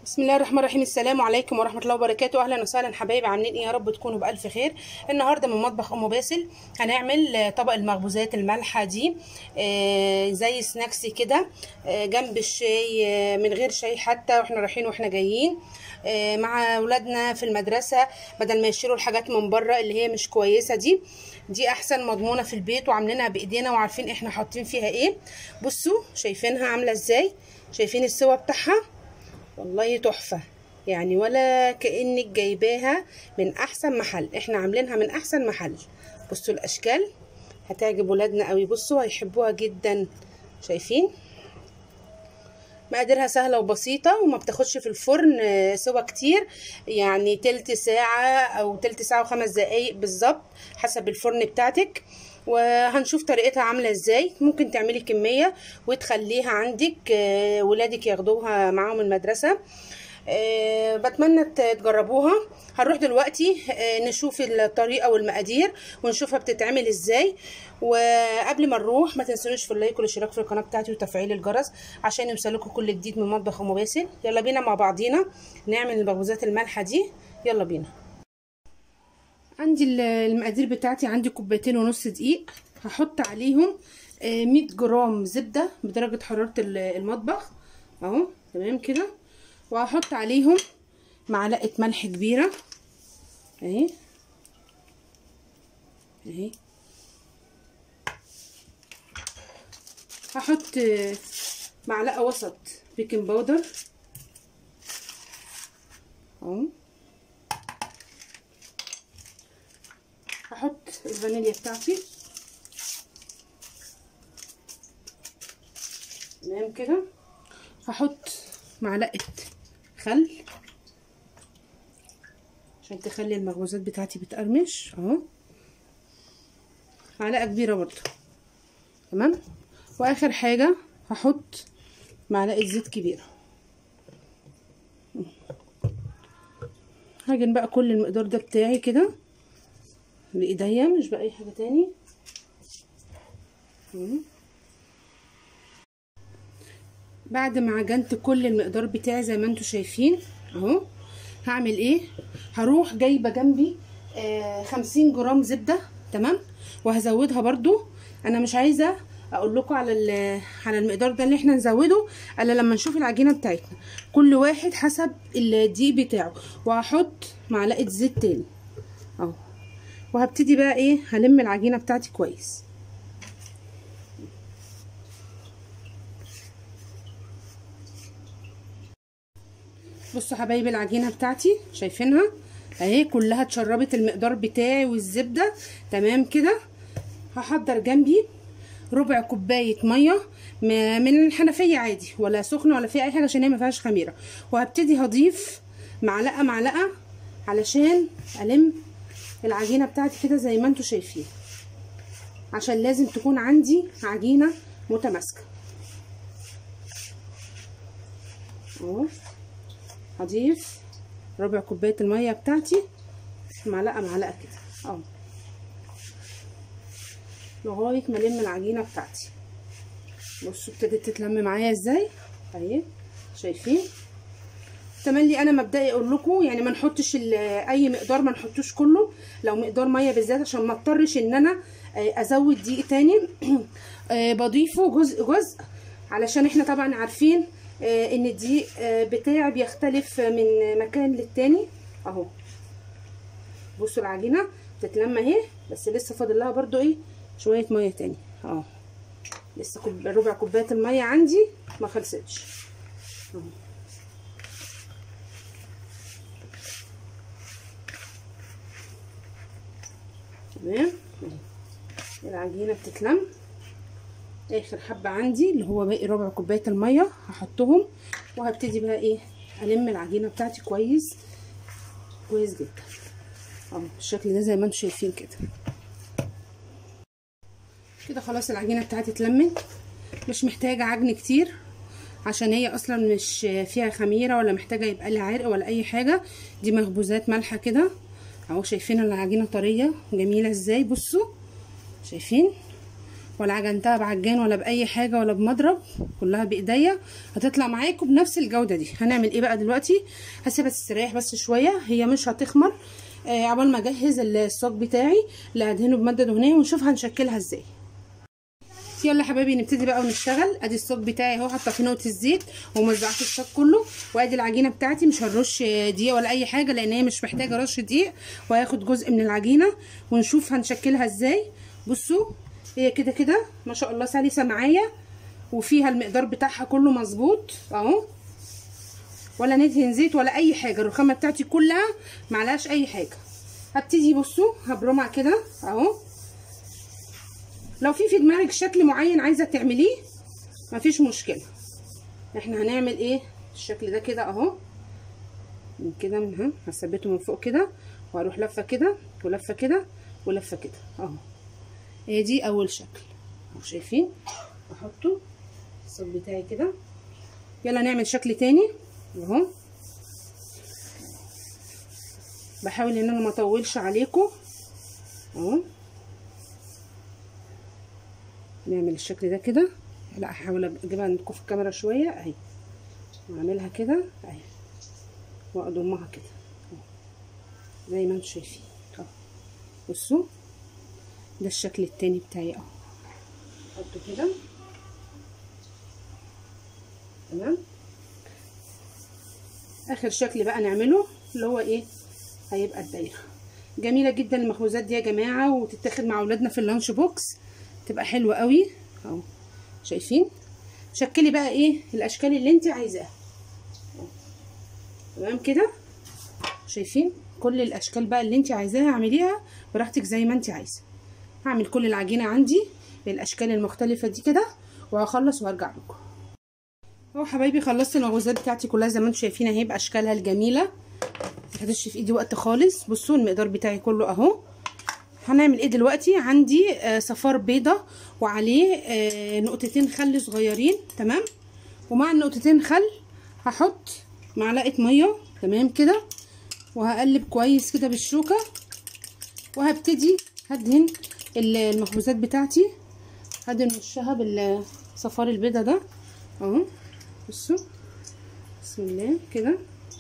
بسم الله الرحمن الرحيم السلام عليكم ورحمه الله وبركاته اهلا وسهلا حبايبي عاملين ايه يا رب تكونوا بالف خير النهارده من مطبخ ام باسل هنعمل آه، طبق المخبوزات المالحه دي آه، زي سناكس كده آه، جنب الشاي آه، من غير شاي حتى واحنا رايحين واحنا جايين آه، مع اولادنا في المدرسه بدل ما يشتروا الحاجات من بره اللي هي مش كويسه دي دي احسن مضمونه في البيت وعاملينها بايدينا وعارفين احنا حاطين فيها ايه بصوا شايفينها عامله ازاي شايفين السوا بتاعها والله تحفة يعني ولا كأنك جايباها من أحسن محل احنا عاملينها من أحسن محل بصوا الأشكال هتعجب ولادنا قوي بصوا هيحبوها جدا شايفين مقاديرها سهلة وبسيطة وما بتاخدش في الفرن آه، سوا كتير يعني تلت ساعة أو تلت ساعة وخمس دقايق بالظبط حسب الفرن بتاعتك وهنشوف طريقتها عاملة ازاي ممكن تعملي كمية وتخليها عندك آه، ولادك ياخدوها معاهم المدرسة آه، بتمنى ت- تجربوها هنروح دلوقتي آه، نشوف الطريقة والمقادير ونشوفها بتتعمل ازاي وقبل ما نروح ما تنسونيش في اللايك والاشتراك في القناة بتاعتي وتفعيل الجرس عشان يوصلكوا كل جديد من مطبخ ام باسل يلا بينا مع بعضينا نعمل المخبوزات المالحة دي يلا بينا عندي ال- المقادير بتاعتي عندي كوبايتين ونص دقيق هحط عليهم آه، 100 جرام زبدة بدرجة حرارة ال- المطبخ اهو تمام كده وهحط عليهم معلقة ملح كبيرة اهي اهي هحط آه، معلقة وسط بيكنج باودر اهو هحط الفانيليا بتاعتي تمام كده هحط معلقة خل عشان تخلي المخبوزات بتاعتي بتقرمش اهو معلقة كبيرة برضو تمام واخر حاجة هحط معلقة زيت كبيرة هاجن بقى كل المقدار ده بتاعي كده بايديا مش باي حاجه تاني مم. بعد ما عجنت كل المقدار بتاعي زي ما انتم شايفين اهو هعمل ايه هروح جايبه جنبي آه خمسين جرام زبده تمام وهزودها برضو انا مش عايزه اقول لكم على على المقدار ده اللي احنا نزوده الا لما نشوف العجينه بتاعتنا كل واحد حسب الدقيق بتاعه وهحط معلقه زيت تاني اهو وهبتدي بقى ايه هلم العجينه بتاعتي كويس بصوا حبايبي العجينه بتاعتي شايفينها اهي كلها اتشربت المقدار بتاعي والزبده تمام كده هحضر جنبي ربع كوبايه ميه م- من الحنفيه عادي ولا سخنه ولا فيها اي حاجه عشان هي ما فيهاش خميره وهبتدي هضيف معلقه معلقه علشان الم العجينه بتاعتي كده زي ما انتم شايفين عشان لازم تكون عندي عجينه متماسكه اهو هضيف ربع كوبايه الميه بتاعتي معلقه معلقه كده اهو لغايه ما الم العجينه بتاعتي بصوا ابتدت تتلم معايا ازاي اهي شايفين تملي انا مبدئي اقول لكم يعني ما نحطش ال- اي مقدار ما نحطوش كله لو مقدار ميه بالذات عشان ما اضطرش ان انا آه، ازود دقيق تاني آه، بضيفه جزء جزء علشان احنا طبعا عارفين آه، ان الدقيق آه، بتاعي بيختلف من مكان للتاني اهو بصوا العجينه بتتلم اهي بس لسه فاضل لها برده ايه شويه ميه تاني اهو لسه كوب- ربع كوبايه الميه عندي ما خلصتش اهو تمام العجينه بتتلم اخر حبه عندي اللي هو باقي ربع كوبايه الميه هحطهم وهبتدي بقى ايه الم العجينه بتاعتي كويس كويس جدا اهو بالشكل ده زي ما انتم شايفين كده كده خلاص العجينه بتاعتي اتلمت مش محتاجه عجن كتير عشان هي اصلا مش فيها خميره ولا محتاجه يبقى لها عرق ولا اي حاجه دي مخبوزات مالحه كده اهو شايفين العجينه طريه جميله ازاي بصوا شايفين ولا عجنتها بعجان ولا باي حاجه ولا بمضرب كلها بايديا هتطلع معاكم بنفس الجوده دي هنعمل ايه بقى دلوقتي هسيبها تستريح بس شويه هي مش هتخمر آه عبال ما اجهز الصاج بتاعي اللي هدهنه بماده دهنيه ونشوف هنشكلها ازاي يلا يا حبايبي نبتدي بقى ونشتغل ادي الصاج بتاعي اهو حاطه فيه نقطه الزيت وموزعه الصاج كله وادي العجينه بتاعتي مش هنرش دقيق ولا اي حاجه لان هي مش محتاجه رش دقيق وهاخد جزء من العجينه ونشوف هنشكلها ازاي بصوا هي كده كده ما شاء الله سلسه معايا وفيها المقدار بتاعها كله مظبوط اهو ولا ندهن زيت ولا اي حاجه الرخامه بتاعتي كلها معلهاش اي حاجه هبتدي بصوا هبرمع كده اهو لو في في دماغك شكل معين عايزه تعمليه مفيش مشكله احنا هنعمل ايه الشكل ده كده اهو من كده من ها هثبته من فوق كده وهروح لفه كده ولفه كده ولفه كده اهو هي دي اول شكل اهو شايفين احطه الصاج بتاعي كده يلا نعمل شكل تاني اهو بحاول ان انا ما اطولش عليكم اهو نعمل الشكل ده كده لا هحاول اجيبها عندكم في الكاميرا شويه اهي واعملها كده اهي واضمها كده اهو زي ما انتم شايفين اهو بصوا ده الشكل التاني بتاعي اهو احطه كده تمام اخر شكل بقى نعمله اللي هو ايه هيبقى الدايره جميله جدا المخبوزات دي يا جماعه وتتاخد مع اولادنا في اللانش بوكس تبقى حلوه قوي اهو شايفين شكلي بقى ايه الاشكال اللي انت عايزاها تمام كده شايفين كل الاشكال بقى اللي انت عايزاها اعمليها براحتك زي ما انت عايزه هعمل كل العجينه عندي بالاشكال المختلفه دي كده وهخلص وهرجع لكم اهو حبايبي خلصت المخبوزات بتاعتي كلها زي ما انتم شايفين اهي باشكالها الجميله مخدتش في ايدي وقت خالص بصوا المقدار بتاعي كله اهو هنعمل ايه دلوقتي عندي آه صفار بيضه وعليه آه نقطتين خل صغيرين تمام ومع النقطتين خل هحط معلقه ميه تمام كده وهقلب كويس كده بالشوكه وهبتدي هدهن المخبوزات بتاعتي هدهن وشها بالصفار البيضه ده اهو بصوا بسم الله كده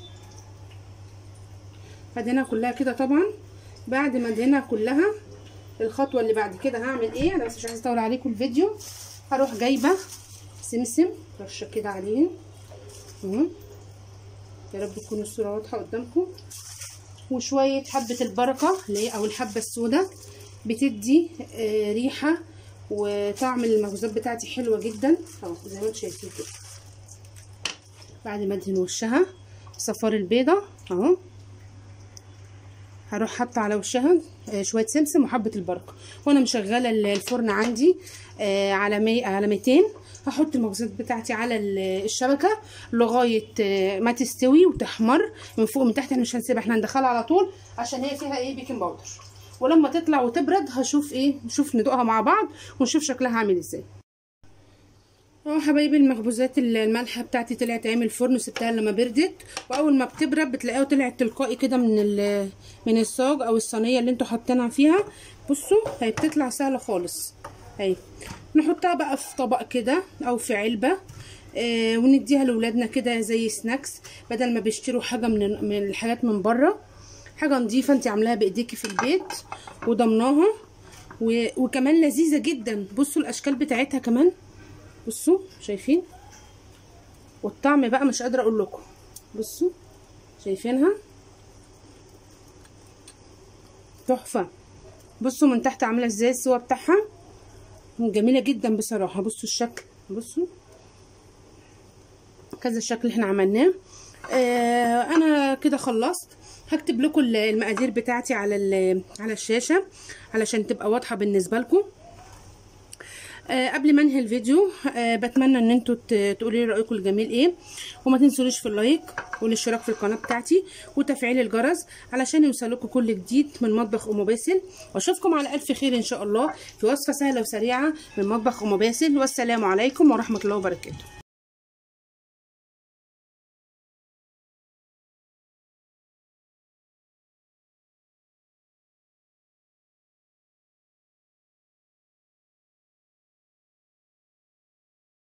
هدهنها كلها كده طبعا بعد ما ادهنها كلها الخطوه اللي بعد كده هعمل ايه انا بس مش عايزه اطول عليكم الفيديو هروح جايبه سمسم رشه كده عليه اهو يا رب تكون الصوره واضحه قدامكم وشويه حبه البركه اللي هي او الحبه السوداء بتدي آه ريحه وطعم المخبوزات بتاعتي حلوه جدا اهو زي ما انتم شايفين كده بعد ما ادهن وشها صفار البيضه اهو هروح حاطه على وشها شويه سمسم وحبه البركه وانا مشغله الفرن عندي على مي على 200 هحط المخبوزات بتاعتي على الشبكه لغايه ما تستوي وتحمر من فوق ومن تحت احنا مش هنسيبها احنا هندخلها على طول عشان هي فيها ايه بيكنج باودر ولما تطلع وتبرد هشوف ايه نشوف ندوقها مع بعض ونشوف شكلها عامل ازاي اهو حبايبي المخبوزات المالحه بتاعتي طلعت عامل فرن وسبتها لما بردت واول ما بتبرد بتلاقيها طلعت تلقائي كده من من الصاج او الصينيه اللي انتوا حاطينها فيها بصوا هي بتطلع سهله خالص اهي نحطها بقى في طبق كده او في علبه آه ونديها لاولادنا كده زي سناكس بدل ما بيشتروا حاجه من من الحاجات من بره حاجه نظيفه انت عاملاها بايديكي في البيت وضمناها وكمان لذيذه جدا بصوا الاشكال بتاعتها كمان بصوا شايفين والطعم بقى مش قادره اقول لكم بصوا شايفينها تحفه بصوا من تحت عامله ازاي السوا بتاعها جميله جدا بصراحه بصوا الشكل بصوا كذا الشكل احنا عملناه آه انا كده خلصت هكتب لكم المقادير بتاعتي على على الشاشه علشان تبقى واضحه بالنسبه لكم آه قبل ما انهي الفيديو آه بتمنى ان انتوا تقولوا لي رايكم الجميل ايه وما تنسونيش في اللايك والاشتراك في القناه بتاعتي وتفعيل الجرس علشان يوصلكم كل جديد من مطبخ ام باسل واشوفكم على الف خير ان شاء الله في وصفه سهله وسريعه من مطبخ ام باسل والسلام عليكم ورحمه الله وبركاته